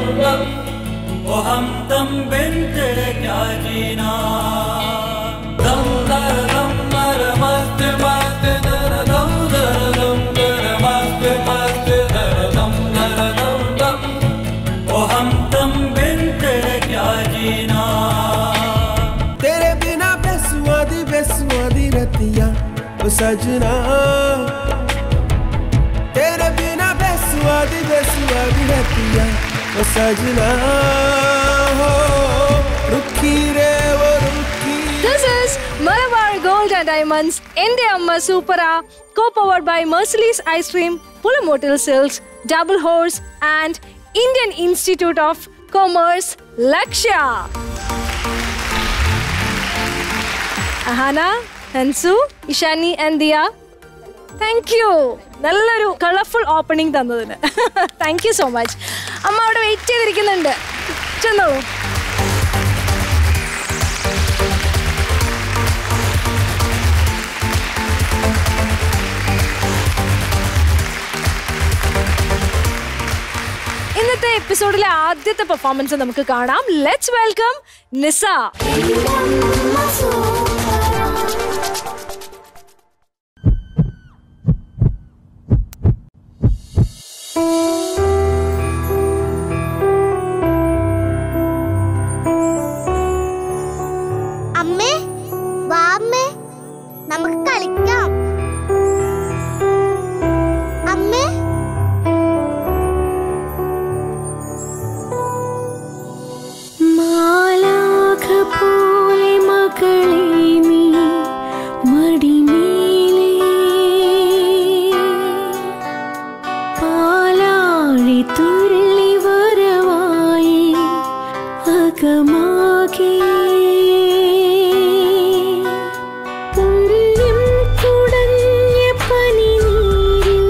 दम ओ हम दम बिन तेरे क्या जीना दम दर दम दर मस्त मस्त दर दम दर दम दर मस्त मस्त दर दम दर दम दम ओ हम दम बिन तेरे क्या जीना तेरे बिना बेसुआदी बेसुआदी रतिया ओ सजना तेरे बिना बेसुआदी बेसुआदी रतिया ओ सजना हो रुखी रे वो रुखी This is Malabar Gold and Diamonds India Amma Supera, co-powered by Merciless Ice Cream, Pulamotil Silks, Double Horse, and Indian Institute of Commerce, Lakshya. Ahana, Hansu, Ishani, and Dia. Thank you നല്ലൊരു colourful opening തന്നതിന് thank you so much അമ്മ അവിടെ wait ചെയ്തിരിക്കുന്നുണ്ട് ചെന്നോളൂ ഇന്നത്തെ എപ്പിസോഡിലെ ആദ്യത്തെ performance നമുക്ക് കാണാം let's welcome നിസ അമ്മേ വാ അമ്മേ നമുക്ക് കളിക്കാം അമ്മേ മാലാഖ പോലെ മകളെ നീ മടിമേലേ പാലാഴി തുള്ളി വരവായി അകമാകെ പുണ്യം കുടഞ്ഞ പനിനീരിൽ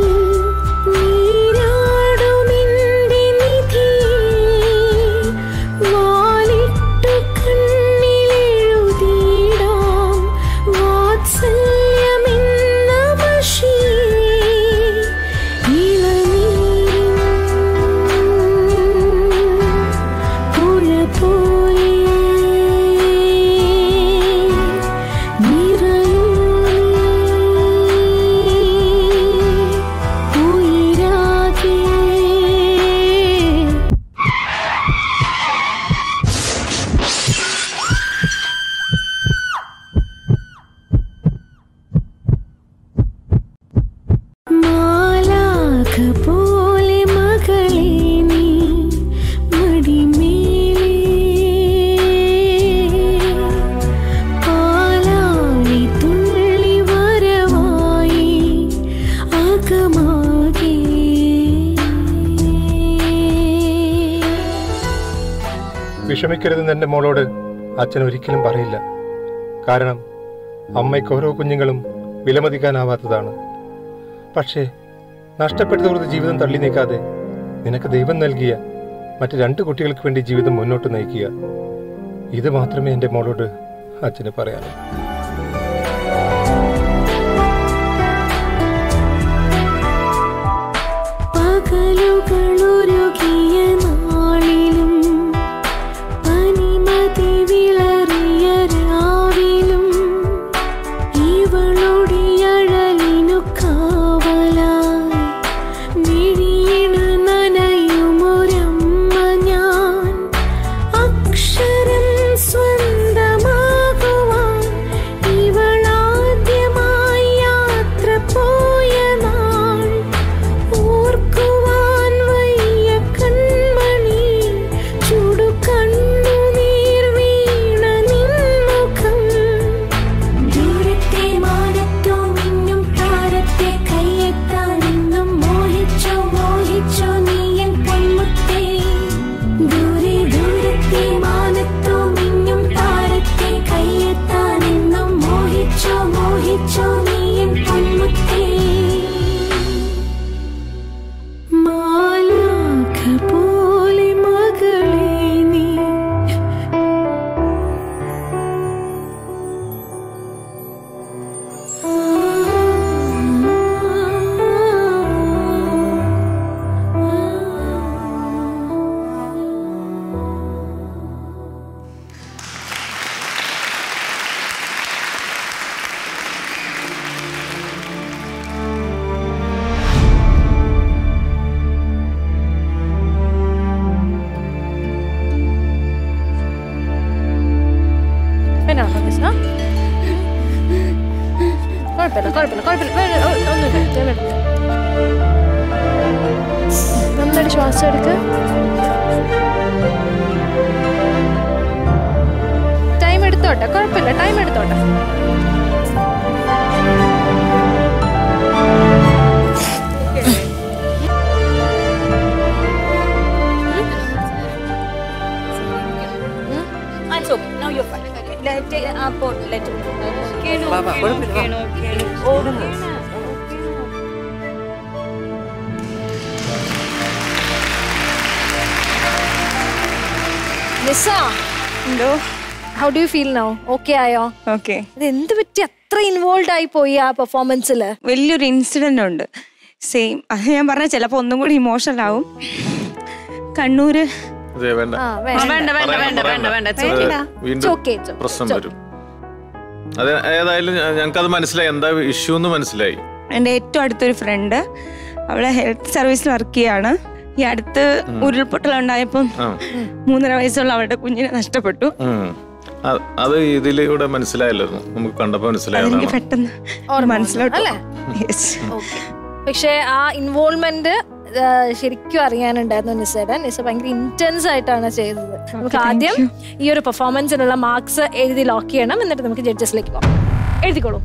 നീരാടുമെന്റെ നിധിയേ വാലിട്ടു കണ്ണിലെഴുതിയിടാം വാത്സല്യമെന്ന മഷിയേ ഇളനീരിൻ പുഴ പോലെ നിറയൂ ഉയിരാകെ മാലാഖ പോലെ മകളെ നീ മടിമേലേ പാലാഴി തുള്ളി വരവായി അകമാകെ വിഷമിക്കരുതെന്ന് എൻ്റെ മോളോട് അച്ഛൻ ഒരിക്കലും പറയില്ല കാരണം അമ്മയ്ക്ക് ഓരോ കുഞ്ഞുങ്ങളും വിലമതിക്കാനാവാത്തതാണ് പക്ഷേ നഷ്ടപ്പെട്ടു കൊടുത്ത ജീവിതം തള്ളി നീക്കാതെ നിനക്ക് ദൈവം നൽകിയ മറ്റ് രണ്ട് കുട്ടികൾക്ക് വേണ്ടി ജീവിതം മുന്നോട്ട് നയിക്കുക ഇത് മാത്രമേ എൻ്റെ മോളോട് അച്ഛന് പറയാനുള്ളൂ പകലുകളുരുകിയ നാളിലും പനിമതി വിളറിയ രാവിലും ഇവളുടെ അഴലിനു കാവലായി മിഴിയിണു നനയുമൊരമ്മ ഞാൻ അക്ഷരം സ്വന്തമാകുവാൻ പോസ് എടുക്ക ടൈം എടുത്തോട്ടെ കുഴപ്പമില്ല ടൈം എടുത്തോട്ടെ It's okay. Now you're fine. Let it, uh, put, let it. Okay, no, okay, okay, no, okay, no. Okay, na. Nisa എന്തോ how do you feel now okay ആയോ ഓക്കെ ഇത് എന്ത് പറ്റി അത്ര ഇൻവോൾവ് ആയി പോയി ആ പെർഫോമൻസിൽ വലിയൊരു ഇൻസിഡന്റ് ഉണ്ട് സെയിം അത് ഞാൻ പറഞ്ഞ ചിലപ്പോ ഒന്നും കൂടി ഇമോഷണൽ ആവും കണ്ണൂര് അതെ വേണ്ട ആ ആ, വേണ്ട വേണ്ട വേണ്ട വേണ്ട വേണ്ട വേണ്ട It's okay. അത് വീണ്ടും okay, it's okay, പ്രശ്നം it's വരും അത് ഏതായാലും ഞങ്ങൾക്കത് മനസ്സിലായി എന്താ ഇഷ്യൂ എന്ന് മനസ്സിലായി എൻ്റെ ഏറ്റവും അടുത്തൊരു ഫ്രണ്ട് അവളെ ഹെൽത്ത് സർവീസിൽ വർക്ക് ചെയ്യാണ് ഈ അടുത്ത് ഉരുൾപൊട്ടൽ ഉണ്ടായപ്പം ആ മൂന്നര വയസ്സുള്ള അവളുടെ കുഞ്ഞിനെ നഷ്ടപ്പെട്ടു ഉം. അത് അത് ഇതിലൂടെ മനസ്സിലായല്ലോ നമുക്ക് കണ്ടപ്പോ അതെനിക്ക് മനസ്സിലായതാണ് പെട്ടെന്ന് ഓർമ്മ മനസ്സിലോട്ട് അല്ലേ? Yes. ഓക്കെ പക്ഷെ ആ ഇൻവോൾവ്മെന്റ് ശരിക്കും അറിയാനുണ്ടായിരുന്നു നിസയുടെ നിസ ഭയങ്കര ഇന്റൻസ് ആയിട്ടാണ് ചെയ്തത് നമുക്ക് thank ആദ്യം ഈ ഒരു പെർഫോമൻസിനുള്ള മാർക്സ് എഴുതി ലോക്ക് ചെയ്യണം എന്നിട്ട് നമുക്ക് ജഡ്ജസിലേക്ക് പോകാം എഴുതിക്കോളൂ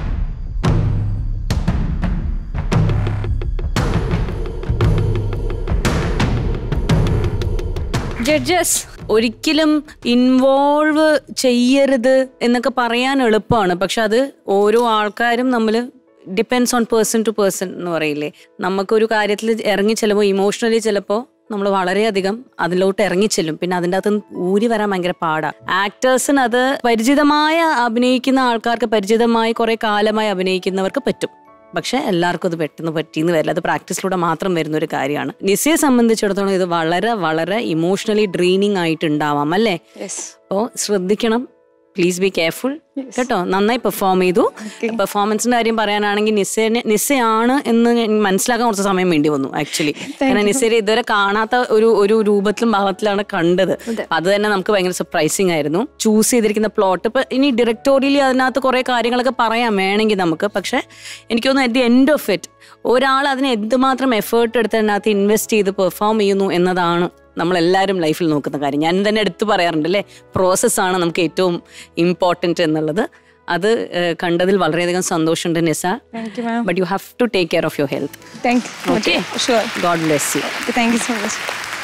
ജഡ്ജസ് ഒരിക്കലും ഇൻവോൾവ് ചെയ്യരുത് എന്നൊക്കെ പറയാൻ എളുപ്പമാണ് പക്ഷെ അത് ഓരോ ആൾക്കാരും നമ്മൾ depends on person to person എന്ന് പറയില്ലേ നമുക്കൊരു കാര്യത്തിൽ ഇറങ്ങി ചെല്ലുമ്പോൾ ഇമോഷണലി ചിലപ്പോൾ നമ്മൾ വളരെയധികം അതിലോട്ട് ഇറങ്ങിച്ചെല്ലും പിന്നെ അതിൻ്റെ അകത്ത് ഊരി വരാൻ ഭയങ്കര പാടാണ് ആക്ടേഴ്സിന് അത് പരിചിതമായ അഭിനയിക്കുന്ന ആൾക്കാർക്ക് പരിചിതമായി കുറെ കാലമായി അഭിനയിക്കുന്നവർക്ക് പറ്റും പക്ഷെ എല്ലാവർക്കും അത് പെട്ടെന്ന് പറ്റിയെന്ന് വരില്ല അത് പ്രാക്ടീസിലൂടെ മാത്രം വരുന്ന ഒരു കാര്യമാണ് നിസയെ സംബന്ധിച്ചിടത്തോളം ഇത് വളരെ വളരെ ഇമോഷണലി ഡ്രീനിങ് ആയിട്ടുണ്ടാവാം അല്ലേ Yes. അപ്പോൾ ശ്രദ്ധിക്കണം പ്ലീസ് ബി കെയർഫുൾ കേട്ടോ നന്നായി പെർഫോം ചെയ്തു പെർഫോമൻസിന്റെ കാര്യം പറയാനാണെങ്കിൽ നിസ്സേനെ നിസ്സയാണ് എന്ന് ഞാൻ മനസ്സിലാക്കാൻ കുറച്ച് സമയം വേണ്ടി വന്നു ആക്ച്വലി കാരണം നിസ്സയെ ഇതുവരെ കാണാത്ത ഒരു ഒരു രൂപത്തിലും ഭാവത്തിലാണ് കണ്ടത് അത് തന്നെ നമുക്ക് ഭയങ്കര സർപ്രൈസിങ് ആയിരുന്നു ചൂസ് ചെയ്തിരിക്കുന്ന പ്ലോട്ട് ഇപ്പൊ ഇനി ഡയറക്ടോറിയലി അതിനകത്ത് കുറെ കാര്യങ്ങളൊക്കെ പറയാൻ വേണമെങ്കിൽ നമുക്ക് പക്ഷെ എനിക്ക് തോന്നുന്നു at the end of it ഒരാൾ അതിന് എന്തുമാത്രം എഫേർട്ട് എടുത്ത് അതിനകത്ത് ഇൻവെസ്റ്റ് ചെയ്ത് പെർഫോം ചെയ്യുന്നു എന്നതാണ് നമ്മളെല്ലാവരും ലൈഫിൽ നോക്കുന്ന കാര്യം ഞാൻ തന്നെ എടുത്തു പറയാറുണ്ട് അല്ലേ പ്രോസസ്സാണ് നമുക്ക് ഏറ്റവും ഇമ്പോർട്ടൻറ്റ് എന്നുള്ളത് അത് ഏഹ്, കണ്ടതിൽ വളരെയധികം സന്തോഷമുണ്ട് Nisa Thank you, ma'am. But you have to take care of your health Thank you. Okay. Sure. God bless you Thank you so much.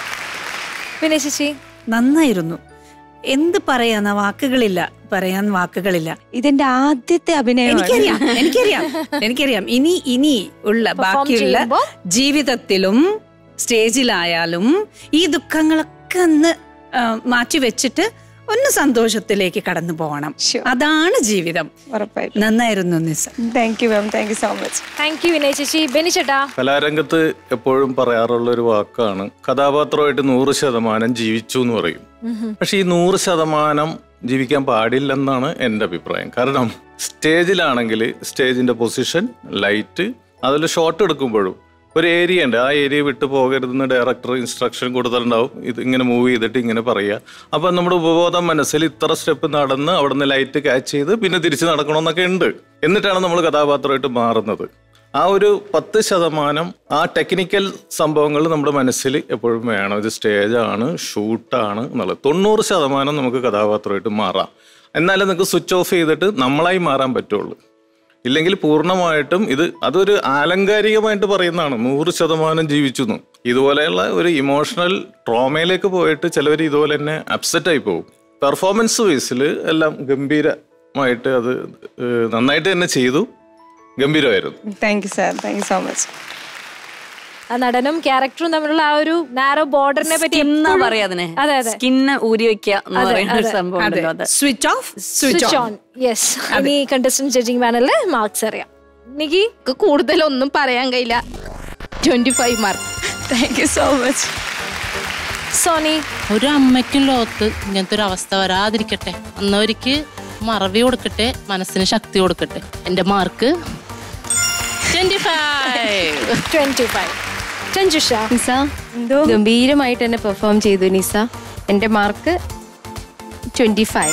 പിന്നെ ശശി നന്നായിരുന്നു എന്ത് പറയാന്ന വാക്കുകളില്ല പറയാൻ വാക്കുകളില്ല ഇതെന്റെ ആദ്യത്തെ അഭിനയമാണ് എനിക്കറിയാം എനിക്കറിയാം എനിക്കറിയാം ഇനി ഇനി ഉള്ള ബാക്കിയുള്ള ചെയ്യുമ്പോ? ജീവിതത്തിലും സ്റ്റേജിലായാലും ഈ ദുഃഖങ്ങളൊക്കെ ഒന്ന് ആ, മാറ്റി വെച്ചിട്ട് ഒന്ന് സന്തോഷത്തിലേക്ക് കടന്നു പോകണം Sure. അതാണ് ജീവിതം ഉറപ്പായിട്ടും നന്നായിരുന്നു Nisa thank you ma'am thank you so much thank you Vinay Sasi Beni ചേട്ടാ കലാരംഗത്ത് എപ്പോഴും പറയാറുള്ള ഒരു വാക്കാണ് കഥാപാത്രമായിട്ട് നൂറ് ശതമാനം ജീവിച്ചു എന്ന് പറയും പക്ഷെ ഈ നൂറ് ശതമാനം ജീവിക്കാൻ പാടില്ലെന്നാണ് എൻ്റെ അഭിപ്രായം കാരണം സ്റ്റേജിലാണെങ്കിൽ സ്റ്റേജിന്റെ പൊസിഷൻ ലൈറ്റ് അതിൽ ഷോട്ട് എടുക്കുമ്പോഴും ഒരു ഏരിയ ഉണ്ട് ആ ഏരിയ വിട്ടു പോകരുതെന്ന് ഡയറക്ടർ ഇൻസ്ട്രക്ഷൻ കൊടുത്തിട്ടുണ്ടാവും ഇത് ഇങ്ങനെ മൂവ് ചെയ്തിട്ട് ഇങ്ങനെ പറയുക അപ്പം നമ്മുടെ ഉപബോധം മനസ്സിൽ ഇത്ര സ്റ്റെപ്പ് നടന്ന് അവിടുന്ന് ലൈറ്റ് ക്യാച്ച് ചെയ്ത് പിന്നെ തിരിച്ച് നടക്കണമെന്നൊക്കെ ഉണ്ട് എന്നിട്ടാണ് നമ്മൾ കഥാപാത്രമായിട്ട് മാറുന്നത് ആ ഒരു പത്ത് ശതമാനം ആ ടെക്നിക്കൽ സംഭവങ്ങൾ നമ്മുടെ മനസ്സിൽ എപ്പോഴും വേണം ഇത് സ്റ്റേജാണ് ഷൂട്ടാണ് എന്നുള്ളത് തൊണ്ണൂറ് ശതമാനം നമുക്ക് കഥാപാത്രമായിട്ട് മാറാം എന്നാലേ നിങ്ങൾക്ക് സ്വിച്ച് ഓഫ് ചെയ്തിട്ട് നമ്മളായി മാറാൻ പറ്റുള്ളൂ ഇല്ലെങ്കിൽ പൂർണ്ണമായിട്ടും ഇത് അതൊരു ആലങ്കാരികമായിട്ട് പറയുന്നതാണ് നൂറ് ശതമാനം ജീവിച്ചു എന്ന് ഇതുപോലെയുള്ള ഒരു ഇമോഷണൽ ട്രോമയിലേക്ക് പോയിട്ട് ചിലവർ ഇതുപോലെ തന്നെ അപ്സെറ്റ് ആയി പോകും പെർഫോമൻസ് ബേസിൽ എല്ലാം ഗംഭീരമായിട്ട് അത് ഏഹ്, നന്നായിട്ട് തന്നെ ചെയ്തു ഗംഭീരമായിരുന്നു thank you sir thank you so much ആ നടനും ക്യാരക്ടറും തമ്മിലുള്ള ആ ഒരു നാരോ ബോർഡറിനെ പറ്റി സ്കിന്നാ എപ്പോഴും- പറയാ അതിനെ അതെ അതെ സ്കിന്ന് ഊരി വെക്കുക എന്ന് അതെ, പറയുന്ന ഒരു അതെ. സംഭവം ഉണ്ടല്ലോ അത് switch off switch on yes ഇനി കണ്ടസ്റ്റന്റ് ജഡ്ജിങ് പാനലില് മാർക്സ് അറിയാം നികി എനിക്ക് കൂടുതലൊന്നും പറയാൻ കഴിയില്ല twenty five mark thank you so much Soni ഒരു അമ്മയ്ക്കും ലോകത്ത് ഇങ്ങനത്തെ ഒരു അവസ്ഥ വരാതിരിക്കട്ടെ അന്നവർക്ക് മറവി കൊടുക്കട്ടെ മനസ്സിന് ശക്തി കൊടുക്കട്ടെ എന്റെ mark twenty five twenty five Chanchusha Nisa എന്തോ ഗംഭീരമായിട്ട് തന്നെ പെർഫോം ചെയ്തു നിസ എന്റെ mark twenty five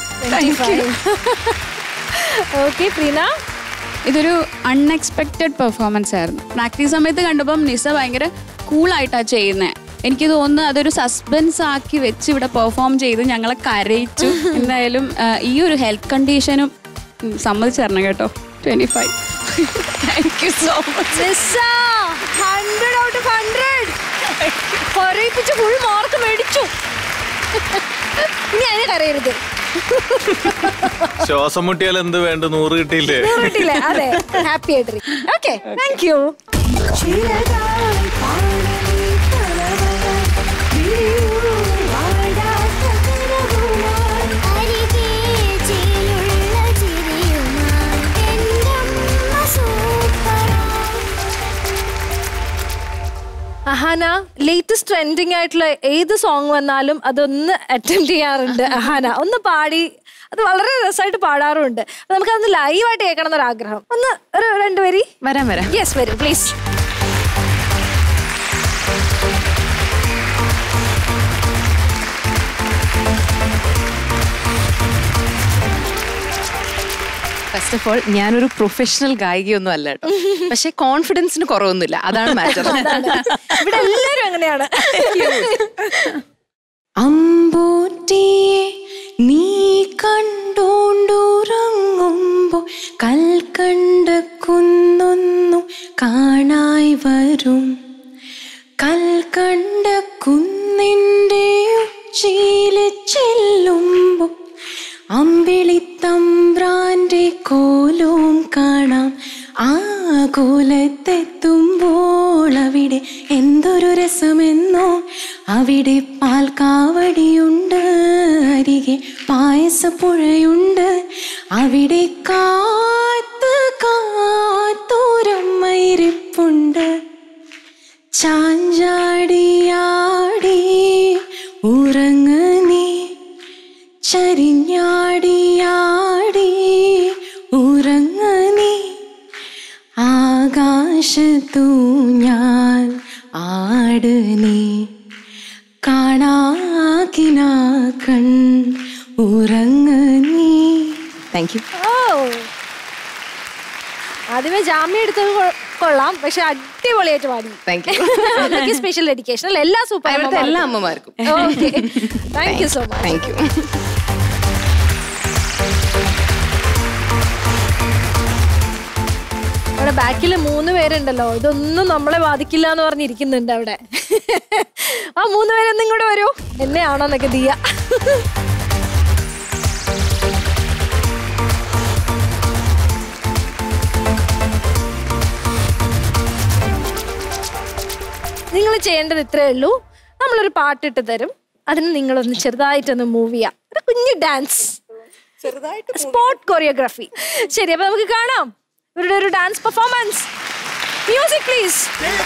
okay Preena ഇതൊരു അൺഎക്സ്പെക്റ്റഡ് പെർഫോമൻസ് ആയിരുന്നു പ്രാക്ടീസ് സമയത്ത് കണ്ടപ്പം നിസ ഭയങ്കര കൂളായിട്ടാണ് ചെയ്യുന്നത് എനിക്ക് തോന്നുന്നു അതൊരു സസ്പെൻസ് ആക്കി വെച്ച് ഇവിടെ പെർഫോം ചെയ്ത് ഞങ്ങളെ കരയിച്ചു എന്തായാലും ആ, ഈ ഒരു ഹെൽത്ത് കണ്ടീഷനും ഉം, സമ്മതിച്ചു തരണം കേട്ടോ twenty five thank you so much hundred out of hundred കുറയിപ്പിച്ച് ഫുൾ മാർക്ക് മേടിച്ചു ഇനി അതിന് കരയരുത് ശ്വാസം മുട്ടിയാൽ എന്ത് വേണ്ട നൂറ് കിട്ടിയില്ലേ കിട്ടിയില്ലേ അതെ ഹാപ്പി ആയിട്ട് okay thank you Ahana latest trending ആയിട്ടുള്ള ഏത് സോങ് വന്നാലും അതൊന്ന് അറ്റൻഡ് ചെയ്യാറുണ്ട് അഹാന ഒന്ന് പാടി അത് വളരെ രസമായിട്ട് പാടാറുമുണ്ട് അപ്പൊ നമുക്കതൊന്ന് ലൈവായിട്ട് കേൾക്കണം എന്നൊരാഗ്രഹം ഒന്ന് ഒരു രണ്ടുപേരി വരാം വരാം യെസ് വരും പ്ലീസ് ഫസ്റ്റ് ഓഫ് ഓൾ ഞാനൊരു പ്രൊഫഷണൽ ഗായികയൊന്നും അല്ല കേട്ടോ പക്ഷെ കോൺഫിഡൻസിന് കുറവൊന്നുമില്ല അതാണ് മാറ്റർ ഇവിടെ എല്ലാരും അങ്ങനെയാണ് അമ്പൂറ്റിയെ നീ കണ്ടോണ്ടുറങ്ങുമ്പോ കൽക്കണ്ട കുന്നൊന്നു കാണായി വരും കൽക്കണ്ട കുന്നിൻ്റെ ഉച്ചിയില് ചെല്ലുമ്പോ അമ്പിളിത്തമ്പ്രാന്റെ കോലവും കാണാം ആ കോലത്തെത്തുമ്പോൾ അവിടെ എന്തൊരു രസമെന്നോ അവിടെ പാൽക്കാവടിയുണ്ട് അരികെ പായസപ്പുഴയുണ്ട് അവിടെ കാത്ത് കാത്തോരമ്മയിരിപ്പുണ്ട് ചാഞ്ചാടിയാടി ഉറങ്ങ് നീ ചരിഞ്ഞാടിയാടി ഉറങ്ങ് നീ ആകാശത്തു ഞാൻ ആട് നീ കാണാക്കിനാക്കൺ ഉറങ്ങ് നീ താങ്ക് യു ഓ ആദ്യമേ ജാമ്യം എടുത്തത് കൊ- കൊള്ളാം പക്ഷെ അടിപൊളിയായിട്ട് പാടി താങ്ക് യു അമ്മയ്ക്ക് സ്പെഷ്യൽ ഡെഡിക്കേഷൻ അല്ല എല്ലാ സൂപ്പർ ഇവിടുത്തെ എല്ലാ അമ്മമാർക്കും thank you so much thank you അവിടെ ബാക്കിൽ മൂന്ന് പേരുണ്ടല്ലോ ഇതൊന്നും നമ്മളെ ബാധിക്കില്ല എന്ന് പറഞ്ഞിരിക്കുന്നുണ്ട് അവിടെ ആ മൂന്ന് പേരൊന്നും ഇങ്ങോട്ട് വരൂ എന്നെയാണോ എന്നൊക്കെ ദിയ നിങ്ങൾ ചെയ്യേണ്ടത് ഇത്രേ ഉള്ളൂ നമ്മളൊരു പാട്ടിട്ട് തരും അതിന് നിങ്ങളൊന്ന് ചെറുതായിട്ടൊന്ന് മൂവ് ചെയ്യാം ഒരു കുഞ്ഞു ഡാൻസ് സ്പോട്ട് കൊറിയോഗ്രാഫി ശരി അപ്പൊ നമുക്ക് കാണാം ഇവരുടെ ഒരു dance performance music please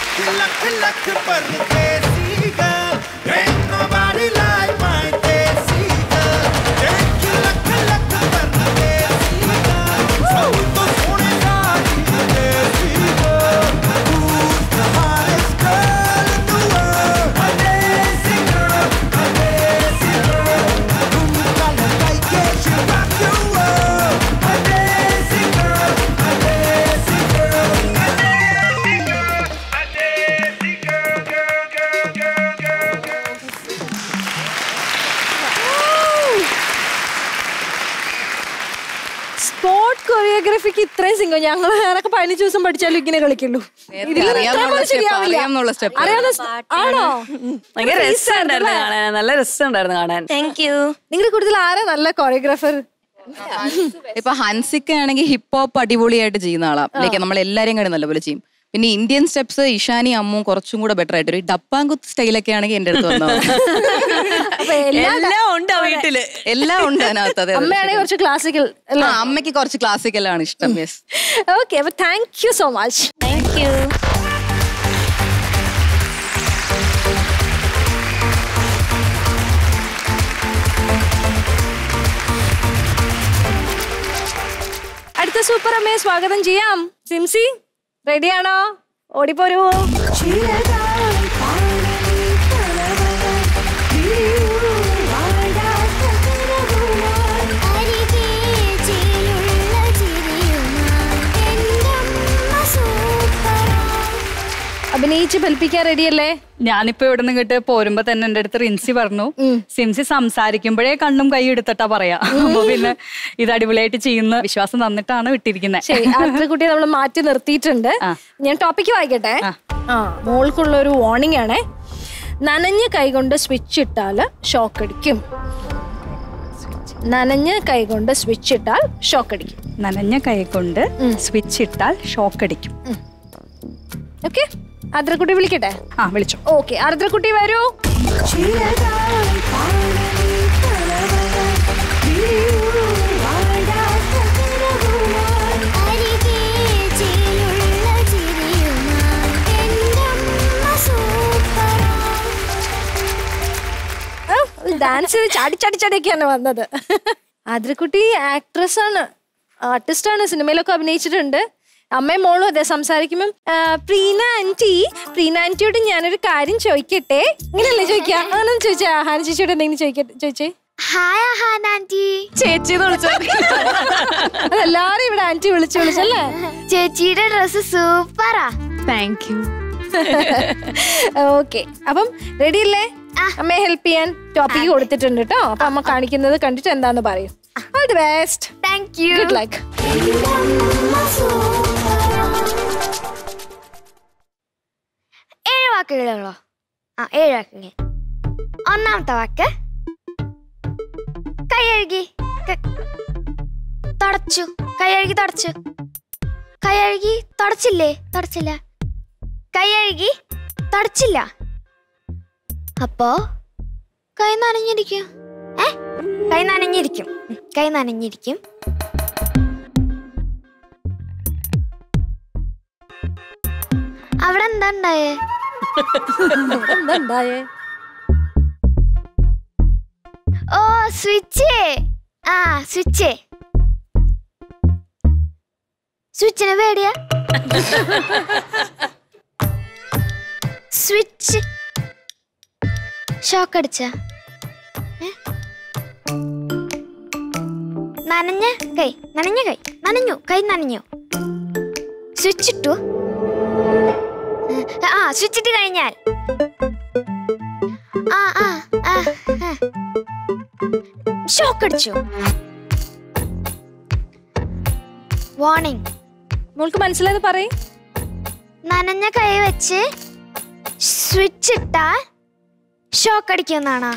spot കൊറിയോഗ്രാഫിക്ക് ഇത്രയും സിംഗോ ഞങ്ങൾ വേറൊക്കെ പതിനഞ്ച് ദിവസം പഠിച്ചാലും ഇങ്ങനെ കളിക്കുള്ളൂ ഇതിൽ അറിയാവുന്ന step, അറിയാവുന്നുള്ള step. അറിയാവുന്ന സ്- ആണോ ഭയങ്കര രസമുണ്ടായിരുന്നു കാണാൻ നല്ല രസമുണ്ടായിരുന്നു കാണാൻ താങ്ക് യു നിങ്ങൾ കൂടുതൽ ആരാ നല്ല കൊറിയോഗ്രാഫർ ഇപ്പൊ ഹൻസിക്ക ആണെങ്കിൽ ഹിപ്പ് ഹോപ്പ് അടിപൊളിയായിട്ട് ചെയ്യുന്ന ആളാ ലൈക്ക് നമ്മൾ എല്ലാരെയും കാര്യം നല്ലപോലെ ചെയ്യും പിന്നെ ഇന്ത്യൻ സ്റ്റെപ്സ് ഇഷാനി അമ്മും കുറച്ചും കൂടെ ബെറ്റർ ആയിട്ട് ഒരു ഡപ്പാങ്കുത്ത് സ്റ്റൈലൊക്കെ ആണെങ്കിൽ എന്റെ അടുത്ത് വന്നാൽ അപ്പൊ എല്ലാം എല്ലാം ഉണ്ട് ആ വീട്ടില് എല്ലാം ഉണ്ട് അതിനകത്ത് അതെ, അതെ അമ്മയാണെങ്കിൽ കുറച്ച് ക്ലാസിക്കൽ ആ, അമ്മയ്ക്ക് കുറച്ച് ക്ലാസിക്കലാണ് ഇഷ്ടം യെസ് ഓക്കെ അപ്പൊ thank you so much thank you അടുത്ത സൂപ്പർ അമ്മയെ സ്വാഗതം ചെയ്യാം സിംസി റെഡിയാണോ ഓടിപ്പോരൂ അഭിനയിച്ച് ഫലിപ്പിക്കാൻ റെഡിയല്ലേ ഞാനിപ്പോ ഇവിടെ നിന്ന് കേട്ട് പോരുമ്പോ തന്നെ എന്റെ അടുത്ത് റിൻസി പറഞ്ഞു സിംസി സംസാരിക്കുമ്പോഴേ കണ്ണും കൈ എടുത്തിട്ടാ പറയാ അപ്പൊ പിന്നെ ഇത് അടിപൊളിയായിട്ട് ചെയ്യുന്ന വിശ്വാസം തന്നിട്ടാണ് വിട്ടിരിക്കുന്നത് ശരി അടുത്ത കുട്ടിയെ നമ്മൾ മാറ്റി നിർത്തിയിട്ടുണ്ട് ഞാൻ ടോപ്പിക്ക് വായിക്കട്ടെ ആ മോൾക്കുള്ള ഒരു വാർണിംഗ് ആണേ നനഞ്ഞ കൈകൊണ്ട് സ്വിച്ച് ഇട്ടാല് ഷോക്ക് അടിക്കും നനഞ്ഞ കൈകൊണ്ട് സ്വിച്ച് ഇട്ടാൽ ഷോക്ക് അടിക്കും നനഞ്ഞ കൈ കൊണ്ട് സ്വിച്ച് ഇട്ടാൽ ഷോക്ക് അടിക്കും ഓക്കെ ആർദ്രക്കുട്ടി വിളിക്കട്ടെ ആ വിളിച്ചോ ഓക്കെ ആർദ്രക്കുട്ടി വരൂ ഡാൻസ് ചാടി ചാടി ചാടിയൊക്കെയാണ് വന്നത് ആദ്രക്കുട്ടി ആക്ട്രസ് ആണ് ആർട്ടിസ്റ്റ് ആണ് സിനിമയിലൊക്കെ അഭിനയിച്ചിട്ടുണ്ട് അമ്മയും മോളും അതെ സംസാരിക്കുമ്പം "ആ, പ്രീന ആന്റി പ്രീന ആന്റിയോട് ഞാനൊരു കാര്യം ചോദിക്കട്ടെ ഇങ്ങനെയല്ലേ ചോദിക്കാ അങ്ങനെ ചോദിച്ചാ ഹാന ചേച്ചിയോട് എന്തെങ്കിലും ചോദിക്കട്ടെ ചോദിച്ചേ ഹായ് ഹാൻ ആന്റി ചേച്ചി അതെല്ലാരും ഇവിടെ ആന്റി വിളിച്ചു വിളിച്ചല്ലേ ചേച്ചിയുടെ ഡ്രസ് സൂപ്പറാ താങ്ക് യു ഓക്കെ അപ്പം റെഡി അല്ലേ അമ്മയെ ഹെൽപ്പ് ചെയ്യാൻ ടോപ്പിക് കൊടുത്തിട്ടുണ്ട് കേട്ടോ അപ്പൊ അമ്മ കാണിക്കുന്നത് കണ്ടിട്ട് എന്താന്ന് പറയും all the best thank you good luck ഏഴ് വാക്കുകളുള്ളോ ആ ഏഴ് വാക്കുകൾ ഒന്നാമത്തെ വാക്ക് കൈയഴുകി ക- തുടച്ചു കൈയഴുകി തുടച്ചു കൈയഴുകി തുടച്ചില്ലേ തുടച്ചില്ല കൈയഴുകി തുടച്ചില്ല അപ്പോ കൈ നനഞ്ഞിരിക്കും ഏ കൈ നനഞ്ഞിരിക്കും ഉം, കൈ നനഞ്ഞിരിക്കും അവിടെ എന്താ ഉണ്ടായേ എന്താ ഉണ്ടായേ ഓ സ്വിച്ച് ആ സ്വിച്ച് സ്വിച്ചിന് പേടിയാ സ്വിച്ച് ഷോക്ക് അടിച്ച നനഞ്ഞ കൈ നനഞ്ഞ കൈ നനഞ്ഞു കൈ നനഞ്ഞു സ്വിച്ച് ഇട്ടു ആ സ്വിച്ച് ഇട്ട് കഴിഞ്ഞാൽ ആ ആ ആ ആ. ഷോക്ക് അടിച്ചു വാർണിംഗ് മോൾക്ക് മനസ്സിലായത് പറയും നനഞ്ഞ കൈ വെച്ച് സ്വിച്ച് ഇട്ടാൽ ഷോക്ക് അടിക്കുമെന്നാണോ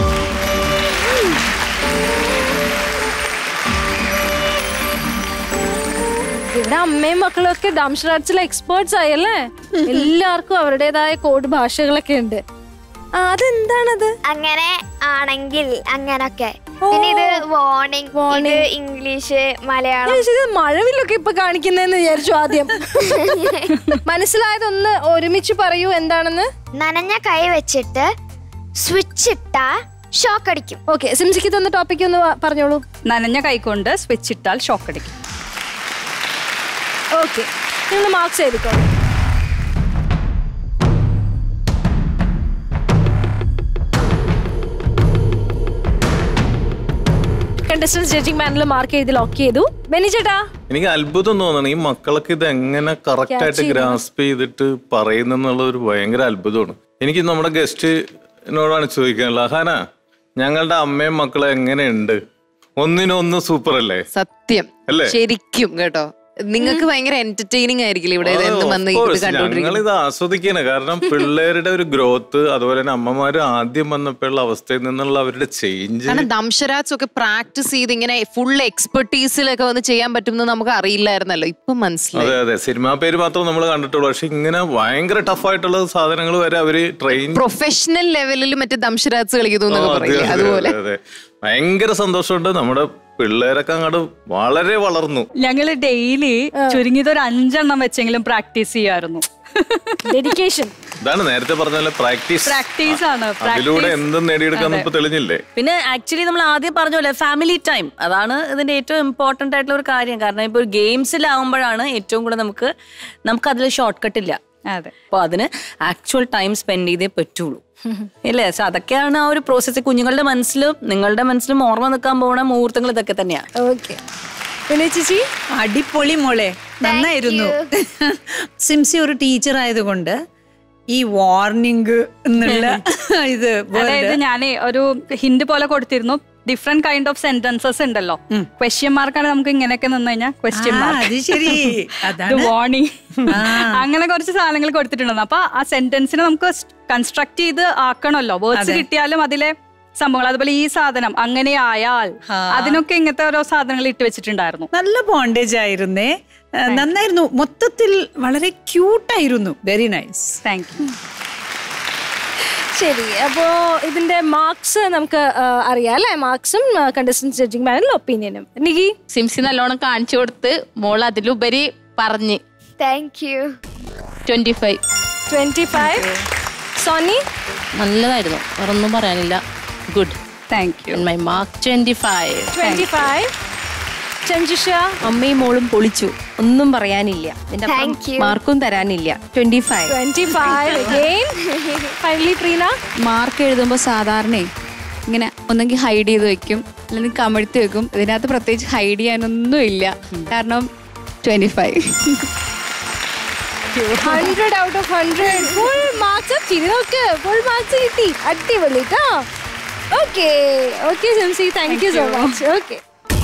ഇവിടെ അമ്മയും മക്കളും ഒക്കെ ഡംഷറാട്സിലെ എക്സ്പേർട്സ് ആയല്ലേ എല്ലാവർക്കും അവരുടേതായ കോഡ് ഭാഷകളൊക്കെ ഉണ്ട് ആ, അതെന്താണത് അങ്ങനെ ആണെങ്കിൽ അങ്ങനൊക്കെ പിന്നെ ഇത് വാർണിംഗ് ഇത് ഇംഗ്ലീഷ് മലയാളം ഞാൻ ഇത് മഴവില്ലൊക്കെ ഇപ്പൊ കാണിക്കുന്നതെന്ന് വിചാരിച്ചു ആദ്യം മനസ്സിലായതൊന്ന് ഒരുമിച്ച് പറയൂ എന്താണെന്ന് നനഞ്ഞ കൈ വെച്ചിട്ട് സ്വിച്ച് ഇട്ടാ ഷോക്ക് അടിക്കും ഓക്കെ സിംസിക്ക് തന്ന ടോപ്പിക് ഒന്ന് വ- പറഞ്ഞോളൂ നനഞ്ഞ കൈ കൊണ്ട് സ്വിച്ച് ഇട്ടാൽ ഷോക്ക് അടിക്കും ഓക്കെ നിങ്ങൾ മാർക്സ് എഴുതിക്കോ കണ്ടസ്റ്റൻസ് ജഡ്ജിങ് പാനൽ മാർക്ക് ചെയ്ത് ലോക്ക് ചെയ്തു ബെനി ചേട്ടാ എനിക്ക് അത്ഭുതം തോന്നണം ഈ മക്കളൊക്കെ ഇത് എങ്ങനെ കറക്റ്റ് Catch ആയിട്ട് ചെയ്യുന്നു. ഗ്രാസ്പ് ചെയ്തിട്ട് പറയുന്നുള്ള ഒരു ഭയങ്കര അത്ഭുതമാണ് എനിക്ക് നമ്മുടെ ഗസ്റ്റിനോടാണ് ചോദിക്കാനുള്ളത് ഹാന ഞങ്ങളുടെ അമ്മയും മക്കളും എങ്ങനെയുണ്ട് ഒന്നിനൊന്ന് സൂപ്പർ അല്ലേ സത്യം അല്ലേ? ശരിക്കും കേട്ടോ നിങ്ങൾക്ക് ഭയങ്കര എന്റർടൈനിങ് ആയിരിക്കില്ല ഇവിടെ ഇത് എന്നും വന്ന് ഇത് ഞങ്ങൾ കണ്ടുകൊണ്ടിരിക്കുന്നത് ഇത് ആസ്വദിക്കാണ് കാരണം പിള്ളേരുടെ ഒരു ഗ്രോത്ത് അതുപോലെ തന്നെ അമ്മമാര് ആദ്യം വന്നപ്പോഴുള്ള അവസ്ഥയിൽ നിന്നുള്ള അവരുടെ ചേഞ്ച് കാരണം ദംശരാജ് ഒക്കെ പ്രാക്ടീസ് ചെയ്ത് ഇങ്ങനെ ഫുൾ എക്സ്പെർട്ടീസിലൊക്കെ വന്ന് ചെയ്യാൻ പറ്റുമെന്ന് നമുക്ക് അറിയില്ലായിരുന്നല്ലോ ഇപ്പൊ മനസ്സിലായി അതെ അതെ സിനിമാ പേര് മാത്രം നമ്മൾ കണ്ടിട്ടുള്ളൂ പക്ഷെ ഇങ്ങനെ ഭയങ്കര ടഫ് ആയിട്ടുള്ള സാധനങ്ങൾ വരെ അവര് ട്രെയിൻ പ്രൊഫഷണൽ ലെവലിൽ മറ്റേ ദംശരാജ് കളിക്കുന്നു എന്നൊക്കെ പറയില്ലേ അതുപോലെ അതെ ഭയങ്കര സന്തോഷമുണ്ട് നമ്മുടെ പിള്ളേരൊക്കെ അങ്ങോട്ട് വളരെ വളർന്നു ഞങ്ങള് ഡെയിലി ചുരുങ്ങിയത് ഒരു അഞ്ചെണ്ണം വെച്ചെങ്കിലും പ്രാക്ടീസ് ചെയ്യായിരുന്നു ഡെഡിക്കേഷൻ ഇതാണ് നേരത്തെ പറഞ്ഞ പോലെ പ്രാക്ടീസ് പ്രാക്ടീസ് ആണ് അതിലൂടെ പ്രാക്ടീസ് എന്തും നേടിയെടുക്കാന്ന് ഇപ്പൊ തെളിഞ്ഞില്ലേ പിന്നെ ആക്ച്വലി നമ്മൾ ആദ്യം പറഞ്ഞ പോലെ ഫാമിലി ടൈം അതാണ് ഇതിന്റെ ഏറ്റവും ഇമ്പോർട്ടന്റ് ആയിട്ടുള്ള ഒരു കാര്യം കാരണം ഇപ്പോൾ ഗെയിംസിലാവുമ്പോഴാണ് ഏറ്റവും കൂടുതൽ നമുക്ക് നമുക്ക് അതിൽ ഷോർട്ട് കട്ട് ഇല്ല അതെ അപ്പോൾ അതിന് ആക്ച്വൽ ടൈം സ്പെൻഡ് ചെയ്തേ പറ്റുള്ളൂ ഇല്ലേ സോ അതൊക്കെയാണ് ആ ഒരു പ്രോസസ്സ് കുഞ്ഞുങ്ങളുടെ മനസ്സിലും നിങ്ങളുടെ മനസ്സിലും ഓർമ്മ നിൽക്കാൻ പോകുന്ന മുഹൂർത്തങ്ങൾ ഇതൊക്കെ തന്നെയാണ് ഓക്കെ പിന്നെ ചേച്ചി അടിപൊളി മോളെ നന്നായിരുന്നു സിംസി ഒരു ടീച്ചർ ആയതുകൊണ്ട് ഈ വാർണിംഗ് എന്നുള്ള ഇത് അതായത് ഞാൻ ഒരു ഹിന്റ് പോലെ കൊടുത്തിരുന്നു ഡിഫറെന്റ് കൈൻഡ് ഓഫ് സെന്റൻസസ് ഉണ്ടല്ലോ ക്വസ്റ്റ്യൻ മാർക്കാണ് നമുക്ക് ഇങ്ങനെയൊക്കെ നിന്ന് കഴിഞ്ഞാൽ ക്വസ്റ്റ്യൻ ആ, മാർക്ക് അത് ശരി. അതാണ്. വാർണിംഗ് ആ. അങ്ങനെ കുറച്ച് സാധനങ്ങൾ കൊടുത്തിട്ടുണ്ടെന്ന് അപ്പൊ ആ സെന്റൻസിനെ നമുക്ക് കൺസ്ട്രക്ട് ചെയ്ത് ആക്കണമല്ലോ വേർഡ്സ് അതെ. കിട്ടിയാലും അതിലെ സംഭവങ്ങൾ അതുപോലെ ഈ സാധനം അങ്ങനെ ആയാൽ അതിനൊക്കെ ഇങ്ങനത്തെ ഓരോ സാധനങ്ങൾ ഇട്ട് വെച്ചിട്ടുണ്ടായിരുന്നു നല്ല ബോണ്ടേജ് ആയിരുന്നേ ആ, നന്നായിരുന്നു മൊത്തത്തിൽ വളരെ ക്യൂട്ടായിരുന്നു വെരി നൈസ് താങ്ക് യു ശരി അപ്പോ ഇതിന്റെ മാർക്സ് നമുക്ക് ആ, അറിയാം അല്ലേ മാർക്സും കണ്ടസ്റ്റൻസ് ജഡ്ജിങ് പാനൽ ഒപ്പീനിയനും നികി സിംസി നല്ലോണം കാണിച്ചു കൊടുത്ത് മോൾ അതിലുപരി പറഞ്ഞ് thank you twenty five twenty five Soni നല്ലതായിരുന്നു വേറൊന്നും പറയാനില്ല good thank you my mark twenty five twenty five Chanchisha അമ്മയും മോളും പൊളിച്ചു ഒന്നും പറയാനില്ല എന്റെ Thank you. മാർക്കും തരാനില്ല twenty five twenty five again finally Preena mark എഴുതുമ്പോൾ സാധാരണ ഇങ്ങനെ ഒന്നെങ്കിൽ ഹൈഡ് ചെയ്ത് വെക്കും അല്ലെങ്കിൽ കമഴ്ത്തി വെക്കും ഇതിനകത്ത് പ്രത്യേകിച്ച് ഹൈഡ് ചെയ്യാനൊന്നും ഇല്ല കാരണം twenty five hundred out of hundred full marks ചിരി നോക്ക് ഫുൾ മാർക്സ് കിട്ടി അടിപൊളി കേട്ടോ okay okay Simsy thank you so much okay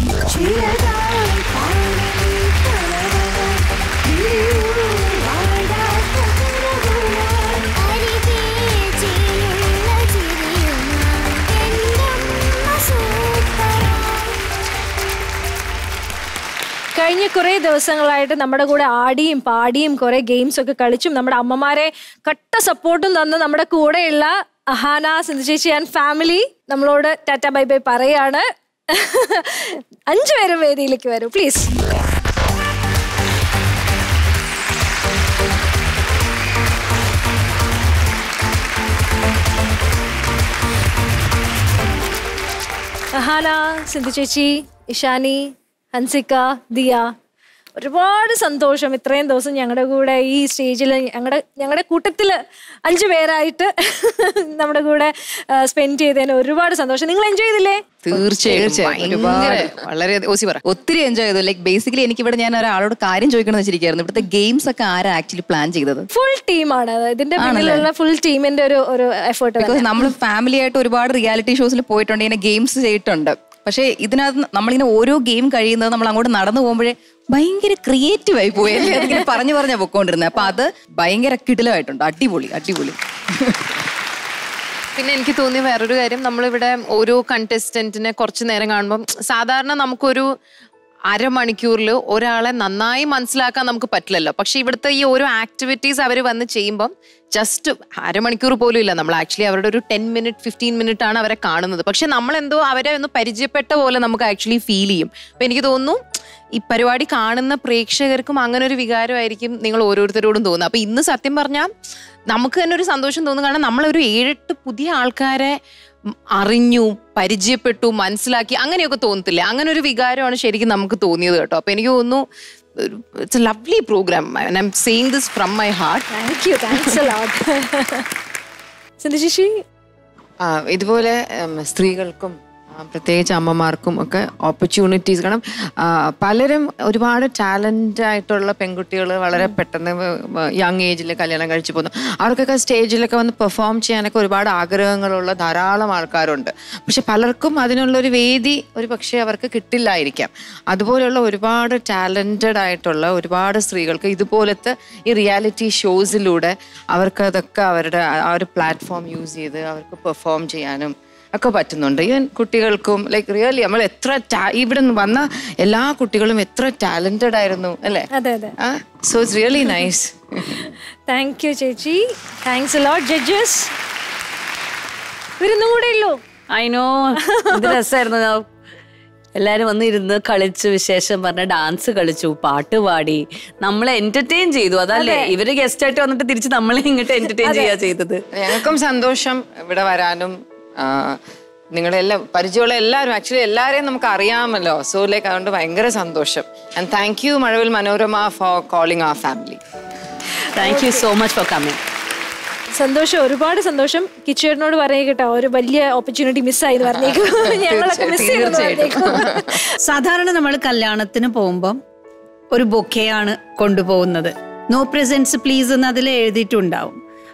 കഴിഞ്ഞ കുറേ ദിവസങ്ങളായിട്ട് നമ്മുടെ കൂടെ ആടിയും പാടിയും കുറേ ഗെയിംസ് ഒക്കെ കളിച്ചും നമ്മുടെ അമ്മമാരെ കട്ട സപ്പോർട്ടും തന്ന് നമ്മുടെ കൂടെയുള്ള അഹാന സിന്ധു ചേച്ചി ആൻഡ് ഫാമിലി നമ്മളോട് ടാറ്റ ബൈ ബൈ പറയാണ് അഞ്ചു പേരും വേദിയിലേക്ക് വരൂ പ്ലീസ് അഹാന സിന്ധു ചേച്ചി ഇഷാനി ഹൻസിക്ക ദിയ ഒരുപാട് സന്തോഷം ഇത്രയും ദിവസം ഞങ്ങളുടെ കൂടെ ഈ സ്റ്റേജിൽ ഞങ്ങളുടെ ഞങ്ങളുടെ കൂട്ടത്തിൽ അഞ്ചു പേരായിട്ട് നമ്മുടെ കൂടെ സ്പെൻഡ് ചെയ്തതിന് ഒരുപാട് സന്തോഷം നിങ്ങൾ എൻജോയ് ചെയ്തില്ലേ തീർച്ചയായും ഭയങ്കര വളരെ ഓസി പറ ഒത്തിരി എൻജോയ് ചെയ്തു ലൈക്ക് ബേസിക്കലി എനിക്ക് ഇവിടെ ഞാൻ ഒരാളോട് കാര്യം ചോദിക്കണം വെച്ചിരിക്കുകയായിരുന്നു ഇവിടുത്തെ ഗെയിംസ് ഒക്കെ ആരാ ആക്ച്വലി പ്ലാൻ ചെയ്തത് ഫുൾ ടീമാണ് ഇതിന്റെ ആണല്ലേ? പിന്നിലുള്ള ഫുൾ ടീമിന്റെ ഒരു ഒരു എഫേർട്ട് ബിക്കോസ് നമ്മൾ ഫാമിലി ആയിട്ട് ഒരുപാട് റിയാലിറ്റി ഷോസിൽ പോയിട്ടുണ്ട് ഇങ്ങനെ ഗെയിംസ് ചെയ്തിട്ടുണ്ട് പക്ഷേ ഇതിനകത്ത് നമ്മളിങ്ങനെ ഓരോ ഗെയിം കഴിയുന്നത് നമ്മൾ അങ്ങോട്ട് നടന്നു പോകുമ്പോഴേ ഭയങ്കര ക്രിയേറ്റീവ് ആയി പോയി അല്ലേ അതിങ്ങനെ പറഞ്ഞു പറഞ്ഞാ പൊക്കോണ്ടിരുന്നത് അപ്പൊ അത് ഭയങ്കര കിടിലമായിട്ടുണ്ട് അടിപൊളി അടിപൊളി പിന്നെ എനിക്ക് തോന്നിയ വേറൊരു കാര്യം നമ്മളിവിടെ ഓരോ കണ്ടസ്റ്റന്റിനെ കുറച്ച് നേരം കാണുമ്പം സാധാരണ നമുക്കൊരു അരമണിക്കൂറിൽ ഒരാളെ നന്നായി മനസ്സിലാക്കാൻ നമുക്ക് പറ്റില്ലല്ലോ പക്ഷെ ഇവിടുത്തെ ഈ ഓരോ ആക്ടിവിറ്റീസ് അവർ വന്ന് ചെയ്യുമ്പം ജസ്റ്റ് അരമണിക്കൂർ പോലും ഇല്ല നമ്മൾ ആക്ച്വലി അവരുടെ ഒരു ടെൻ മിനിറ്റ് ഫിഫ്റ്റീൻ മിനിറ്റ് ആണ് അവരെ കാണുന്നത് പക്ഷെ നമ്മളെന്തോ അവരെ ഒന്ന് പരിചയപ്പെട്ട പോലെ നമുക്ക് ആക്ച്വലി ഫീൽ ചെയ്യും അപ്പൊ എനിക്ക് തോന്നുന്നു ഈ പരിപാടി കാണുന്ന പ്രേക്ഷകർക്കും അങ്ങനെ ഒരു വികാരമായിരിക്കും നിങ്ങൾ ഓരോരുത്തരോടും തോന്നുന്നത് അപ്പൊ ഇന്ന് സത്യം പറഞ്ഞാൽ നമുക്ക് തന്നെ ഒരു സന്തോഷം തോന്നും കാരണം നമ്മളൊരു ഏഴെട്ട് പുതിയ ആൾക്കാരെ ഉം അറിഞ്ഞു പരിചയപ്പെട്ടു മനസ്സിലാക്കി അങ്ങനെയൊക്കെ തോന്നത്തില്ലേ അങ്ങനെ ഒരു വികാരമാണ് ശരിക്കും നമുക്ക് തോന്നിയത് കേട്ടോ അപ്പൊ എനിക്ക് തോന്നുന്നു it's a lovely programme I'm saying this from my heart thank you thanks Sindhu ചേച്ചി ആ, ഇതുപോലെ ഉം, സ്ത്രീകൾക്കും ആ, പ്രത്യേകിച്ച് അമ്മമാർക്കും ഒക്കെ ഓപ്പർച്യൂണിറ്റീസ് കാരണം ആ, പലരും ഒരുപാട് ടാലൻ്റ് ആയിട്ടുള്ള പെൺകുട്ടികൾ വളരെ പെട്ടെന്ന് യങ് ഏജിൽ കല്യാണം കഴിച്ചു പോകുന്നു അവർക്കൊക്കെ സ്റ്റേജിലൊക്കെ വന്ന് പെർഫോം ചെയ്യാനൊക്കെ ഒരുപാട് ആഗ്രഹങ്ങളുള്ള ധാരാളം ആൾക്കാരുണ്ട് പക്ഷെ പലർക്കും അതിനുള്ളൊരു വേദി ഒരു പക്ഷേ അവർക്ക് കിട്ടില്ലായിരിക്കാം അതുപോലെയുള്ള ഒരുപാട് ടാലൻറ്റഡ് ആയിട്ടുള്ള ഒരുപാട് സ്ത്രീകൾക്ക് ഇതുപോലത്തെ ഈ റിയാലിറ്റി ഷോസിലൂടെ അവർക്ക് അതൊക്കെ അവരുടെ ആ- ആ ഒരു പ്ലാറ്റ്ഫോം യൂസ് ചെയ്ത് അവർക്ക് പെർഫോം ചെയ്യാനും ഒക്കെ പറ്റുന്നുണ്ട് ഈവൻ കുട്ടികൾക്കും ലൈക്ക് റിയലി നമ്മൾ എത്ര ta- ഇവിടെ നിന്ന് വന്ന എല്ലാ കുട്ടികളും എത്ര ടാലന്റഡ് ആയിരുന്നു അല്ലേ അതെ അതെ so it's really nice thank you ചേച്ചി താങ്ക്സ് ലോട്ട് ജഡ്ജസ് ഇവരൊന്നും കൂടെ ഉള്ളൂ അതിനോ എന്ത് രസമായിരുന്നു എല്ലാരും വന്നിരുന്ന് കളിച്ചു വിശേഷം പറഞ്ഞ ഡാൻസ് കളിച്ചു പാട്ട് പാടി നമ്മളെ എന്റർടൈൻ ചെയ്തു അതല്ലേ അതെ. ഇവര് ഗസ്റ്റ് ആയിട്ട് വന്നിട്ട് തിരിച്ച് നമ്മളെ ഇങ്ങോട്ട് എന്റർടൈൻ അതെ. ചെയ്യാ ചെയ്തത് ഞങ്ങൾക്കും സന്തോഷം ഇവിടെ വരാനും ആ, നിങ്ങളെല്ലാം പരിചയമുള്ള എല്ലാവരും ആക്ച്വലി എല്ലാവരെയും നമുക്ക് അറിയാമല്ലോ സോ ലൈക്ക് അതുകൊണ്ട് ഭയങ്കര സന്തോഷം and thank you Mazhavil Manorama for calling ആ family thank you so much for coming സന്തോഷം ഒരുപാട് സന്തോഷം കിച്ചേട്ടനോട് പറയുക കേട്ടോ ഒരു വലിയ ഓപ്പർച്യൂണിറ്റി മിസ്സായി പറഞ്ഞേക്കും ഞങ്ങളൊക്കെ മിസ് ചെയ്തു പറഞ്ഞേക്കും സാധാരണ നമ്മൾ കല്യാണത്തിന് പോകുമ്പം ഒരു ബൊക്കെയാണ് കൊണ്ടുപോകുന്നത് നോ പ്രസൻസ് പ്ലീസ് എന്ന് അതിൽ എഴുതിയിട്ടുണ്ടാവും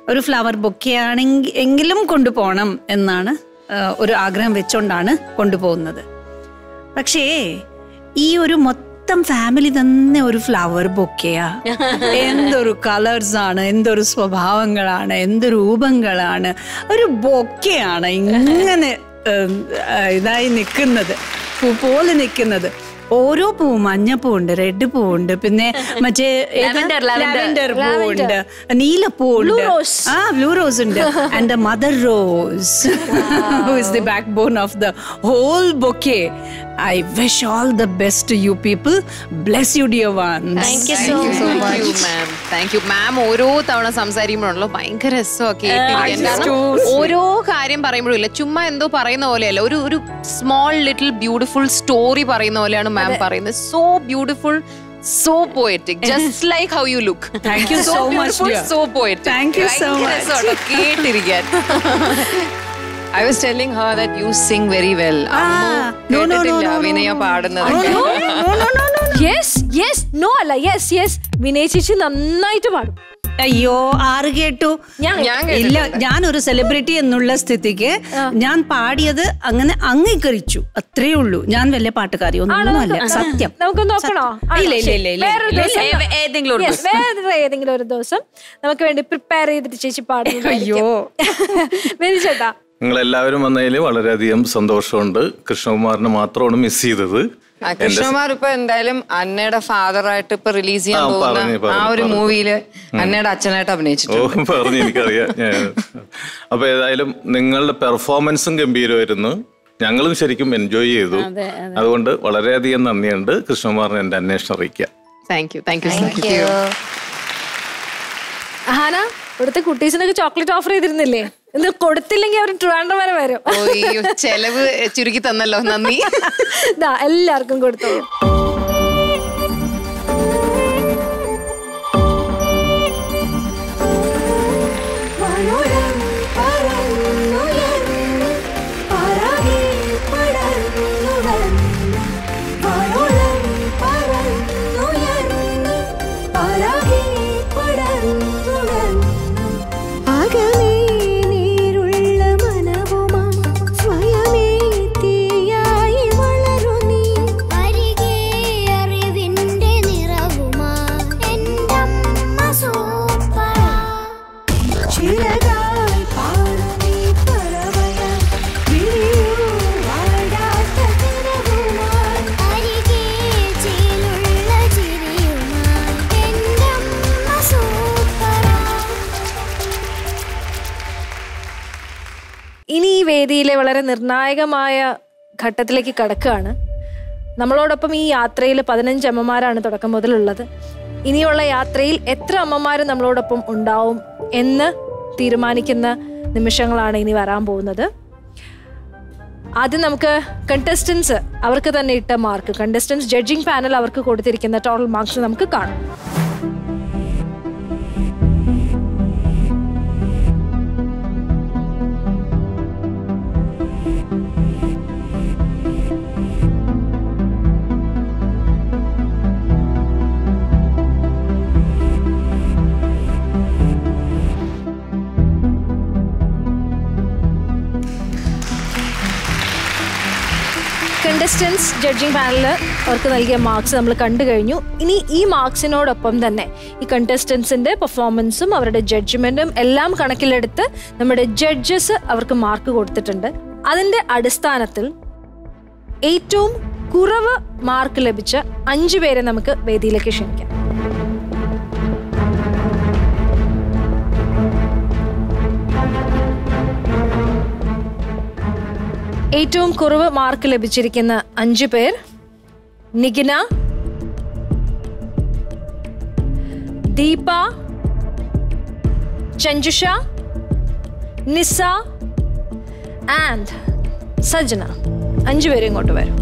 ഒരു ഫ്ലവർ ബൊക്കെ ആണെങ്കിൽ എങ്കിലും കൊണ്ടുപോകണം എന്നാണ് ആ, ഒരു ആഗ്രഹം വെച്ചുകൊണ്ടാണ് കൊണ്ടുപോകുന്നത് പക്ഷേ ഈ ഒരു മൊത്തം ഫാമിലി തന്നെ ഒരു ഫ്ലവർ ബൊക്കെയാ എന്തൊരു കളേഴ്സ് ആണ് എന്തൊരു സ്വഭാവങ്ങളാണ് എന്ത് രൂപങ്ങളാണ് ഒരു ബൊക്കെയാണ് ഇങ്ങനെ ഉം, ആ, ഇതായി നിൽക്കുന്നത് പൂ പോലെ നിൽക്കുന്നത് ഓരോ പൂവും മഞ്ഞപ്പൂവുണ്ട് റെഡ് പൂവുണ്ട് പിന്നെ മറ്റേ Lavender, lavender. ലാവൻഡർ പൂവുണ്ട് നീലപ്പൂവുണ്ട് ആ ബ്ലൂ റോസ് ഉണ്ട് and the mother rose who is the backbone of the whole bouquet I wish all the best you people bless you dear ones thank you ma'am thank you ma'am ഓരോ തവണ സംസാരിക്കുമ്പോഴല്ലോ ഭയങ്കര രസമൊക്കെ കേട്ടിരിക്കാൻ. കാരണം ഓരോ കാര്യം പറയുമ്പോഴും ഇല്ല ചുമ്മാ എന്തോ പറയുന്ന പോലെയല്ല ഒരു ഒരു സ്മോൾ ലിറ്റിൽ ബ്യൂട്ടിഫുൾ സ്റ്റോറി പറയുന്ന പോലെയാണ് മാം പറയുന്നത് so beautiful so poetic just like how you look Thank you so much, dear. So poetic Thank you so much. കേട്ടിരിക്കാൻ I was telling her that you sing very well കേട്ടിട്ടില്ല വിനയ പാടുന്നത് yes yes no അല്ല yes yes Vinay ചേച്ചി നന്നായിട്ട് പാടും അയ്യോ ആറ് കേട്ടു ഞാൻ ഇല്ല ഞാൻ ഒരു സെലിബ്രിറ്റി എന്നുള്ള സ്ഥിതിക്ക് ഞാൻ പാടിയത് അങ്ങനെ അംഗീകരിച്ചു അത്രേ ഉള്ളൂ ഞാൻ വലിയ പാട്ടുകാരി ഒന്നുമല്ല സത്യം നമുക്ക് നോക്കണോ ആണോ? ഇല്ല ഇല്ല ശരി. ഇല്ല ഇല്ല വേറൊരു ഇല്ല. ദിവസം ഏ- ഏതെങ്കിലും ഒരു Yes, ദിവസം. വേറെ ഏതെങ്കിലും ഒരു ദിവസം നമുക്ക് വേണ്ടി പ്രിപ്പയർ ചെയ്തിട്ട് ചേച്ചി പാടും അയ്യോ. വെരി ചേട്ടാ നിങ്ങൾ എല്ലാവരും വന്നതിൽ വളരെയധികം സന്തോഷമുണ്ട് കൃഷ്ണകുമാറിനെ മാത്രമാണ് മിസ് ചെയ്തത് ആ, കൃഷ്ണകുമാർ ഇപ്പൊ എന്തായാലും അന്നയുടെ ഫാദർ ആയിട്ട് ഇപ്പൊ റിലീസ് ചെയ്യാൻ ആ, പറഞ്ഞു, പോകുന്ന പറഞ്ഞു, ആ ഒരു പറഞ്ഞു. മൂവിയില് അന്നയുടെ അച്ഛനായിട്ട് ഓ അഭിനയിച്ചിട്ടുണ്ട് പറഞ്ഞു എനിക്കറിയാം ഞാൻ അപ്പൊ ഏതായാലും നിങ്ങളുടെ പെർഫോമൻസും ഗംഭീരമായിരുന്നു ഞങ്ങളും ശരിക്കും എൻജോയ് ചെയ്തു അതെ, അതുകൊണ്ട് വളരെയധികം നന്ദിയുണ്ട് കൃഷ്ണകുമാറിന് എന്റെ അന്വേഷണം അറിയിക്കാം thank you thank you Hana ഇവിടുത്തെ കുട്ടീസിനൊക്കെ ചോക്ലേറ്റ് ഓഫർ ചെയ്തിരുന്നില്ലേ ഇന്ന് കൊടുത്തില്ലെങ്കിൽ അവർ ട്രിവാൻഡ്രം വരെ വരും അയ്യോ ചെലവ് ചുരുക്കി തന്നല്ലോ നന്ദി ദാ എല്ലാവർക്കും കൊടുത്തോളൂ ഇനി ഈ വേദിയിലെ വളരെ നിർണായകമായ ഘട്ടത്തിലേക്ക് കടക്കുകയാണ് നമ്മളോടൊപ്പം ഈ യാത്രയിൽ പതിനഞ്ച് അമ്മമാരാണ് തുടക്കം മുതലുള്ളത് ഇനിയുള്ള യാത്രയിൽ എത്ര അമ്മമാർ നമ്മളോടൊപ്പം ഉണ്ടാവും എന്ന് തീരുമാനിക്കുന്ന നിമിഷങ്ങളാണ് ഇനി വരാൻ പോകുന്നത് ആദ്യം നമുക്ക് കണ്ടസ്റ്റൻസ് അവർക്ക് തന്നെ ഇട്ട മാർക്ക് കണ്ടസ്റ്റൻസ് ജഡ്ജിങ് പാനൽ അവർക്ക് കൊടുത്തിരിക്കുന്ന ടോട്ടൽ മാർക്സ് നമുക്ക് കാണാം കണ്ടസ്റ്റൻസ് ജഡ്ജിങ് പാനലിൽ അവർക്ക് നൽകിയ മാർക്സ് നമ്മൾ കണ്ടു കഴിഞ്ഞു ഇനി ഈ മാർക്സിനോടൊപ്പം തന്നെ ഈ കണ്ടസ്റ്റൻസിന്റെ പെർഫോമൻസും അവരുടെ ജഡ്ജ്മെന്റും എല്ലാം കണക്കിലെടുത്ത് നമ്മുടെ ജഡ്ജസ് അവർക്ക് മാർക്ക് കൊടുത്തിട്ടുണ്ട് അതിന്റെ അടിസ്ഥാനത്തിൽ ഏറ്റവും കുറവ് മാർക്ക് ലഭിച്ച അഞ്ചു പേരെ നമുക്ക് വേദിയിലേക്ക് ക്ഷണിക്കാം ഏറ്റവും കുറവ് മാർക്ക് ലഭിച്ചിരിക്കുന്ന അഞ്ചു പേർ നിഗിന ദീപ ചഞ്ജുഷ നിസ ആൻഡ് സജന അഞ്ചു പേരും ഇങ്ങോട്ട് വരും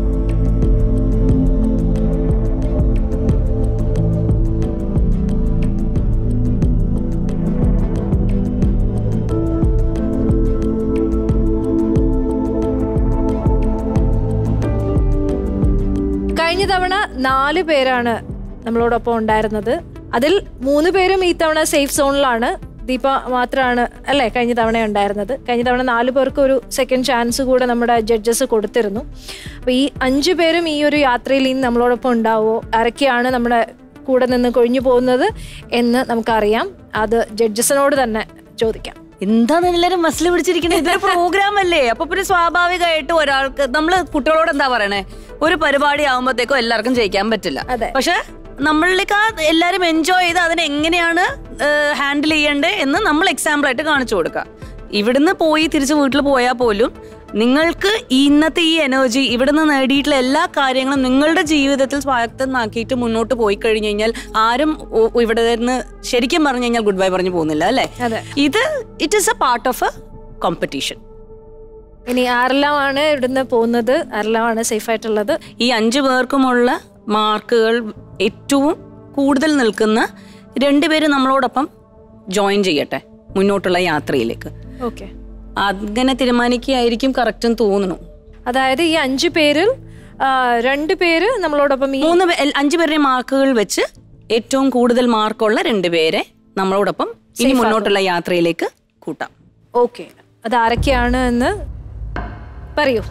കഴിഞ്ഞ തവണ നാല് പേരാണ് നമ്മളോടൊപ്പം ഉണ്ടായിരുന്നത് അതിൽ മൂന്ന് പേരും ഈ തവണ സേഫ് സോണിലാണ് ദീപ മാത്രമാണ് അല്ലേ കഴിഞ്ഞ തവണ ഉണ്ടായിരുന്നത് കഴിഞ്ഞ തവണ നാല് പേർക്ക് ഒരു സെക്കൻഡ് ചാൻസ് കൂടെ നമ്മുടെ ജഡ്ജസ് കൊടുത്തിരുന്നു അപ്പോൾ ഈ അഞ്ചു പേരും ഈ ഒരു യാത്രയിൽ ഇനി നമ്മളോടൊപ്പം ഉണ്ടാവുമോ ആരൊക്കെയാണ് നമ്മുടെ കൂടെ നിന്ന് കൊഴിഞ്ഞു പോകുന്നത് എന്ന് നമുക്കറിയാം അത് ജഡ്ജസിനോട് തന്നെ ചോദിക്കാം എന്താണ് എല്ലാരും മസിൽ പിടിച്ചിരിക്കുന്നത് ഇതൊരു പ്രോഗ്രാം അല്ലേ അപ്പൊ പിന്നെ സ്വാഭാവികമായിട്ട് ഒരാൾക്ക് നമ്മള് കുട്ടികളോട് എന്താ പറയണേ ഒരു പരിപാടി ആവുമ്പോഴത്തേക്കും എല്ലാവർക്കും ജയിക്കാൻ പറ്റില്ല പക്ഷെ നമ്മളിലേക്ക് ആ എല്ലാരും എൻജോയ് ചെയ്ത് അതിനെ എങ്ങനെയാണ് ഹാൻഡിൽ ചെയ്യേണ്ടത് എന്ന് നമ്മൾ എക്സാമ്പിൾ ആയിട്ട് കാണിച്ചു കൊടുക്കുക ഇവിടുന്ന് പോയി തിരിച്ച് വീട്ടിൽ പോയാൽ പോലും നിങ്ങൾക്ക് ഈ ഇന്നത്തെ ഈ എനർജി ഇവിടുന്ന് നേടിയിട്ടുള്ള എല്ലാ കാര്യങ്ങളും നിങ്ങളുടെ ജീവിതത്തിൽ സ്വായത്തമാക്കിയിട്ട് മുന്നോട്ട് പോയി കഴിഞ്ഞു കഴിഞ്ഞാൽ ആരും ഒ- ഇവിടെ നിന്ന് ശരിക്കും പറഞ്ഞു കഴിഞ്ഞാൽ ഗുഡ് ബൈ പറഞ്ഞു പോകുന്നില്ല അല്ലേ ഇത് it is a part of a competition ഇനി ആരെല്ലാമാണ് ഇവിടുന്ന് പോകുന്നത് ആരെല്ലാമാണ് സേഫ് ആയിട്ടുള്ളത് ഈ അഞ്ചു പേർക്കുമുള്ള മാർക്കുകൾ ഏറ്റവും കൂടുതൽ നിൽക്കുന്ന രണ്ടുപേര് നമ്മളോടൊപ്പം ജോയിൻ ചെയ്യട്ടെ മുന്നോട്ടുള്ള യാത്രയിലേക്ക് ഓക്കെ അങ്ങനെ തീരുമാനിക്കുകയായിരിക്കും കറക്റ്റും തോന്നുന്നു അതായത് ഈ അഞ്ചു പേരിൽ ആ, രണ്ട് പേര് നമ്മളോടൊപ്പം ഈ മൂന്ന് പേ- എൽ- അഞ്ചു പേരുടെ മാർക്കുകൾ വെച്ച് ഏറ്റവും കൂടുതൽ മാർക്കുള്ള രണ്ടുപേരെ നമ്മളോടൊപ്പം ഇനി Safe മുന്നോട്ടുള്ള യാത്രയിലേക്ക് കൂട്ടാം ഓക്കെ അത് ആരൊക്കെയാണ് എന്ന് പറയൂ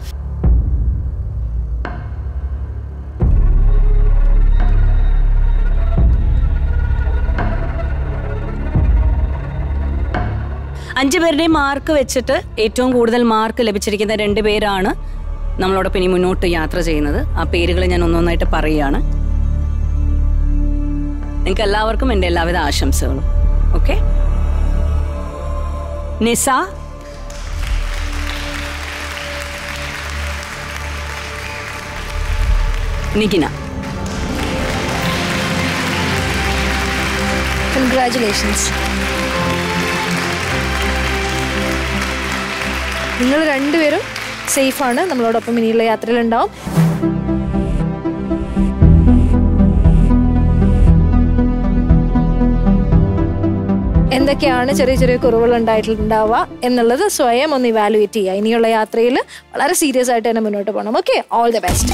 അഞ്ചു പേരുടെയും മാർക്ക് വെച്ചിട്ട് ഏറ്റവും കൂടുതൽ മാർക്ക് ലഭിച്ചിരിക്കുന്ന രണ്ട് പേരാണ് നമ്മളോടൊപ്പം ഇനി മുന്നോട്ട് യാത്ര ചെയ്യുന്നത് ആ പേരുകൾ ഞാൻ ഒന്നൊന്നായിട്ട് പറയുകയാണ് നിങ്ങൾക്ക് എല്ലാവർക്കും എൻ്റെ എല്ലാവിധ ആശംസകളും ഓക്കെ നിസ നികിന കൺഗ്രാറ്റുലേഷൻസ് നിങ്ങൾ രണ്ടുപേരും സേഫാണ് നമ്മളോടൊപ്പം ഇനിയുള്ള യാത്രയിൽ ഉണ്ടാവും എന്തൊക്കെയാണ് ചെറിയ ചെറിയ കുറവുകൾ ഉണ്ടായിട്ടുണ്ടാവുക എന്നുള്ളത് സ്വയം ഒന്ന് ഇവാലുവേറ്റ് ചെയ്യുക ഇനിയുള്ള യാത്രയിൽ വളരെ സീരിയസ് ആയിട്ട് തന്നെ മുന്നോട്ട് പോകണം okay all the best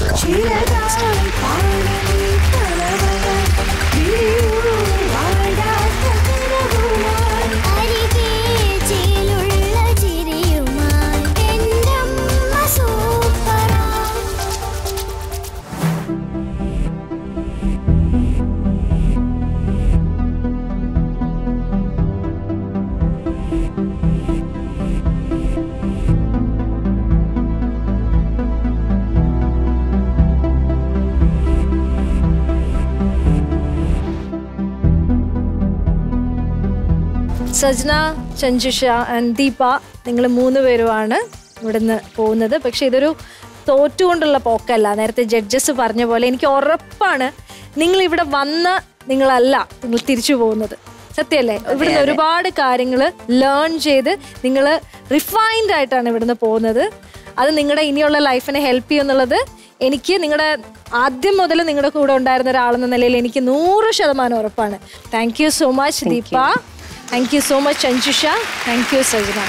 Sajna Chanjusha and Deepa നിങ്ങൾ മൂന്ന് പേരുമാണ് ഇവിടുന്ന് പോകുന്നത് പക്ഷെ ഇതൊരു തോറ്റുകൊണ്ടുള്ള പോക്കല്ല നേരത്തെ ജഡ്ജസ് പറഞ്ഞ പോലെ എനിക്ക് ഉറപ്പാണ് നിങ്ങൾ ഇവിടെ വന്ന നിങ്ങളല്ല നിങ്ങൾ തിരിച്ചു പോകുന്നത് സത്യല്ലേ ഇവിടുന്ന് ഒരുപാട് കാര്യങ്ങൾ ലേൺ ചെയ്ത് നിങ്ങൾ റിഫൈൻഡ് ആയിട്ടാണ് ഇവിടുന്ന് പോകുന്നത് അത് നിങ്ങളുടെ ഇനിയുള്ള ലൈഫിനെ ഹെൽപ്പ് ചെയ്യുമെന്നുള്ളത് എനിക്ക് നിങ്ങളുടെ ആദ്യം മുതൽ നിങ്ങളുടെ കൂടെ ഉണ്ടായിരുന്ന ഒരാളെന്ന നിലയിൽ എനിക്ക് നൂറ് ശതമാനം ഉറപ്പാണ് thank you so much Deepa thank you so much Anjusha thank you Sajana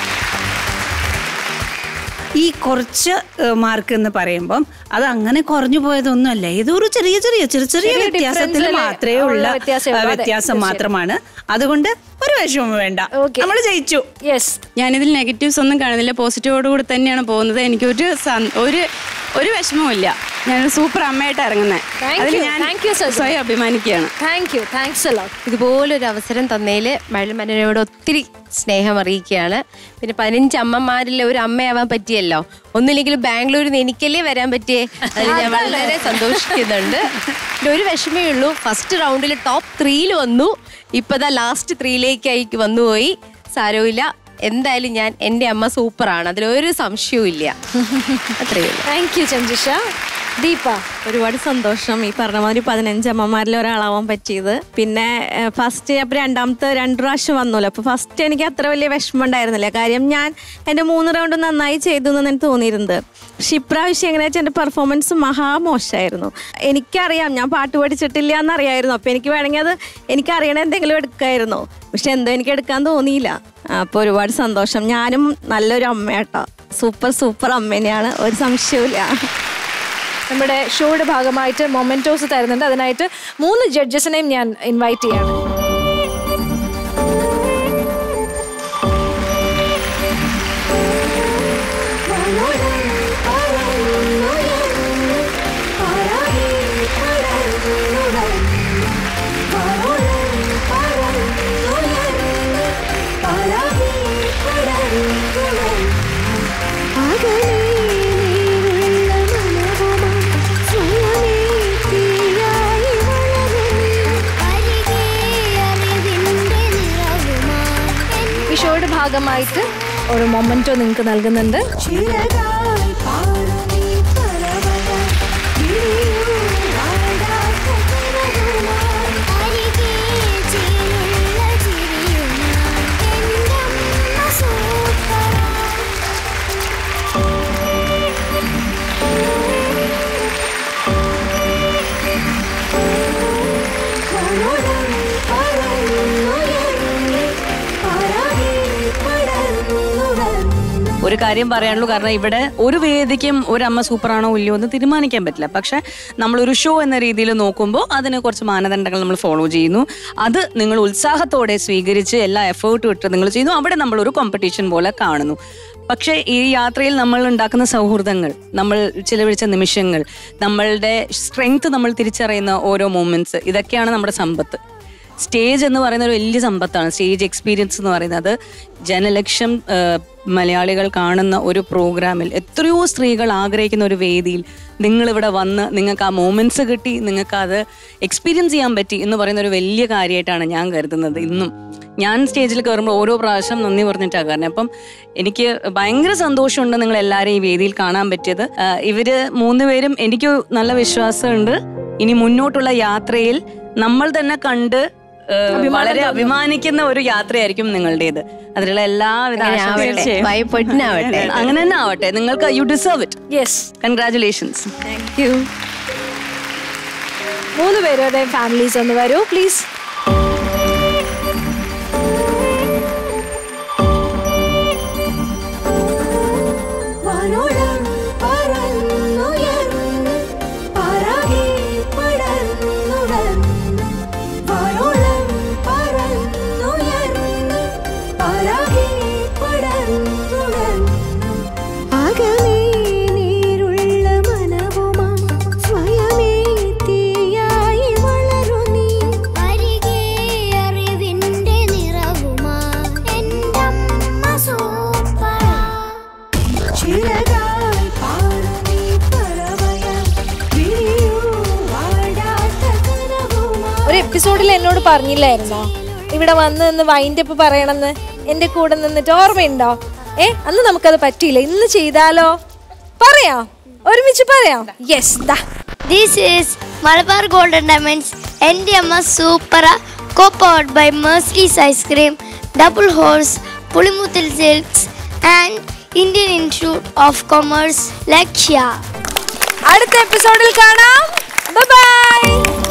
ഈ കുറച്ച് മാർക്ക് എന്ന് പറയുമ്പം അത് അങ്ങനെ കുറഞ്ഞു പോയതൊന്നുമല്ല ഇതൊരു ചെറിയ ചെറിയ ചെറിയ ചെറിയ ചെറിയ വ്യത്യാസത്തിൽ difference മാത്രമേ ഉള്ള ഉള്ള വ്യത്യാസമേ ഉള്ളൂ. ആ, അതെ, വ്യത്യാസം തീർച്ചയായും. മാത്രമാണ് അതുകൊണ്ട് ഒരു വിഷമം വേണ്ട നമ്മൾ ജയിച്ചു യെസ് ഞാനിതിൽ നെഗറ്റീവ്സ് ഒന്നും കാണുന്നില്ല പോസിറ്റീവോട് കൂടി തന്നെയാണ് പോകുന്നത് എനിക്കൊരു സന്- ഒരു ഒരു വിഷമവും ഇല്ല ഞാനൊരു സൂപ്പർ അമ്മയായിട്ട് ഇറങ്ങുന്നത് Thank അതിൽ you, ഞാൻ thank you, സജന. സ്വയം അഭിമാനിക്കുകയാണ് താങ്ക് യു താങ്ക്സ് അല്ലോ ഇതുപോലൊരു അവസരം തന്നതിൽ മഴമനോട് ഒത്തിരി സ്നേഹം അറിയിക്കുകയാണ് പിന്നെ പതിനഞ്ച് അമ്മമാരിൽ ഒരു അമ്മയാവാൻ പറ്റിയല്ലോ ഒന്നില്ലെങ്കിലും ബാംഗ്ലൂരിൽ നിന്ന് എനിക്കല്ലേ വരാൻ പറ്റിയേ അതിൽ ഞാൻ വളരെ സന്തോഷിക്കുന്നുണ്ട് പിന്നെ ഒരു വിഷമേ ഉള്ളൂ ഫസ്റ്റ് റൗണ്ടിൽ ടോപ്പ് ത്രീയിൽ വന്നു ഇപ്പതാ ലാസ്റ്റ് ത്രീയിലേക്കായി വന്നുപോയി സാരമില്ല എന്തായാലും ഞാൻ എൻ്റെ അമ്മ സൂപ്പറാണ് അതിലൊരു സംശയവും ഇല്ല അത്രയേ ഉള്ളൂ താങ്ക് യു ചഞ്ജുഷ ദീപ ഒരുപാട് സന്തോഷം ഈ പറഞ്ഞ മാതിരി പതിനഞ്ച് അമ്മമാരിൽ ഒരാളാവാൻ പറ്റിയത് പിന്നെ ഫസ്റ്റ് അപ്പോൾ രണ്ടാമത്തെ രണ്ട് പ്രാവശ്യം വന്നല്ലോ അപ്പോൾ ഫസ്റ്റ് എനിക്ക് അത്ര വലിയ വിഷമം ഉണ്ടായിരുന്നില്ല കാര്യം ഞാൻ എൻ്റെ മൂന്ന് റൗണ്ട് നന്നായി ചെയ്തു എന്ന് എനിക്ക് തോന്നിയിരുന്നത് പക്ഷെ ഇപ്രാവശ്യം എങ്ങനെയാ വെച്ചാൽ എൻ്റെ പെർഫോമൻസ് മഹാമോശമായിരുന്നു എനിക്കറിയാം ഞാൻ പാട്ട് പഠിച്ചിട്ടില്ല എന്നറിയായിരുന്നു അപ്പോൾ എനിക്ക് വേണമെങ്കിൽ അത് എനിക്കറിയണ എന്തെങ്കിലും എടുക്കായിരുന്നു പക്ഷെ എന്തോ എനിക്ക് എടുക്കാൻ തോന്നിയില്ല അപ്പോൾ ഒരുപാട് സന്തോഷം ഞാനും നല്ലൊരു അമ്മയാട്ടോ സൂപ്പർ സൂപ്പർ അമ്മ തന്നെയാണ് ഒരു സംശയവുമില്ല നമ്മുടെ ഷോയുടെ ഭാഗമായിട്ട് മൊമെന്റോസ് തരുന്നുണ്ട് അതിനായിട്ട് മൂന്ന് ജഡ്ജസിനെയും ഞാൻ ഇൻവൈറ്റ് ചെയ്യാണ് ഭാഗമായിട്ട് ഒരു മൊമെന്റോ നിങ്ങൾക്ക് നൽകുന്നുണ്ട് ഒരു കാര്യം പറയാനുള്ളൂ കാരണം ഇവിടെ ഒരു വേദിക്കും ഒരു അമ്മ സൂപ്പറാണോ ഇല്ലയോ എന്ന് തീരുമാനിക്കാൻ പറ്റില്ല പക്ഷെ നമ്മളൊരു ഷോ എന്ന രീതിയിൽ നോക്കുമ്പോൾ അതിന് കുറച്ച് മാനദണ്ഡങ്ങൾ നമ്മൾ ഫോളോ ചെയ്യുന്നു അത് നിങ്ങൾ ഉത്സാഹത്തോടെ സ്വീകരിച്ച് എല്ലാ എഫേർട്ടും ഇട്ട് നിങ്ങൾ ചെയ്യുന്നു അവിടെ നമ്മൾ ഒരു കോമ്പറ്റീഷൻ പോലെ കാണുന്നു പക്ഷേ ഈ യാത്രയിൽ നമ്മൾ ഉണ്ടാക്കുന്ന സൗഹൃദങ്ങൾ നമ്മൾ ചിലവഴിച്ച നിമിഷങ്ങൾ നമ്മളുടെ സ്ട്രെങ്ത് നമ്മൾ തിരിച്ചറിയുന്ന ഓരോ മൂമെന്റ്സ് ഇതൊക്കെയാണ് നമ്മുടെ സമ്പത്ത് സ്റ്റേജ് എന്ന് പറയുന്ന ഒരു വലിയ സമ്പത്താണ് സ്റ്റേജ് എക്സ്പീരിയൻസ് എന്ന് പറയുന്നത് ജനലക്ഷം ആ, മലയാളികൾ കാണുന്ന ഒരു പ്രോഗ്രാമിൽ എത്രയോ സ്ത്രീകൾ ആഗ്രഹിക്കുന്ന ഒരു വേദിയിൽ നിങ്ങളിവിടെ വന്ന് നിങ്ങൾക്ക് ആ മൂമെന്റ്സ് കിട്ടി നിങ്ങൾക്ക് അത് എക്സ്പീരിയൻസ് ചെയ്യാൻ പറ്റി എന്ന് പറയുന്ന ഒരു വലിയ കാര്യമായിട്ടാണ് ഞാൻ കരുതുന്നത് ഇന്നും ഞാൻ സ്റ്റേജിൽ കയറുമ്പോൾ ഓരോ പ്രാവശ്യം നന്ദി പറഞ്ഞിട്ടാണ് കാരണം അപ്പം എനിക്ക് ഭയങ്കര സന്തോഷമുണ്ട് നിങ്ങൾ എല്ലാവരെയും ഈ വേദിയിൽ കാണാൻ പറ്റിയത് ആ, ഇവര് മൂന്നുപേരും എനിക്ക് നല്ല വിശ്വാസമുണ്ട് ഇനി മുന്നോട്ടുള്ള യാത്രയിൽ നമ്മൾ തന്നെ കണ്ട് ഏഹ്, അഭിമാനം വളരെ തോന്നുന്നു. അഭിമാനിക്കുന്ന ഒരു യാത്രയായിരിക്കും നിങ്ങളുടേത് അതിലുള്ള എല്ലാവിധ അങ്ങനെ ആവട്ടെ. ആശംസയും. ഭയപ്പെട്ടിനാവട്ടെ. അങ്ങനെ തന്നെ ആവട്ടെ നിങ്ങൾക്ക് you deserve it yes congratulations thank you മൂന്ന് പേരുടെ ഫാമിലീസ് ഒന്ന് വരൂ പ്ലീസ് വാനോളം പറന്നുയർന്ന് പരാഗി പടർന്നുടർന്ന് വാനോളം പറന്നുയർന്ന് പരാഗി പടർന്നുടർന്ന് ആകമേ നീരുള്ള മനവുമാ സ്വയമേ തീയായി വളരു നീ അരികെ അറിവിന്റെ നിറവുമാ എന്റമ്മ സൂപ്പറാ ചിറകാൽ പാറു നീ പറവയാ വിരിയൂ വാടാത്ത കനവുമാ ഒരു എപ്പിസോഡിൽ എന്നോട് പറഞ്ഞില്ലായിരുന്നോ ഇവിടെ വന്ന് നിന്ന് വൈൻഡ് അപ്പ് പറയണമെന്ന് എന്റെ കൂടെ നിന്നിട്ട് ഓർമ്മയുണ്ടോ ഏ അന്ന് നമുക്കത് പറ്റിയില്ല ഇന്ന് ചെയ്താലോ പറയാം ഒരുമിച്ച് പറയാം യെസ് ദാ this is Malabar golden diamonds എൻ്റെ അമ്മ സൂപ്പറ കോ പവർഡ് ബൈ മേഴ്സ്ലീസ് ice cream double horse Pulimoottil silks and Indian Institute of Commerce Lakshya അടുത്ത എപ്പിസോഡിൽ കാണാം ബൈ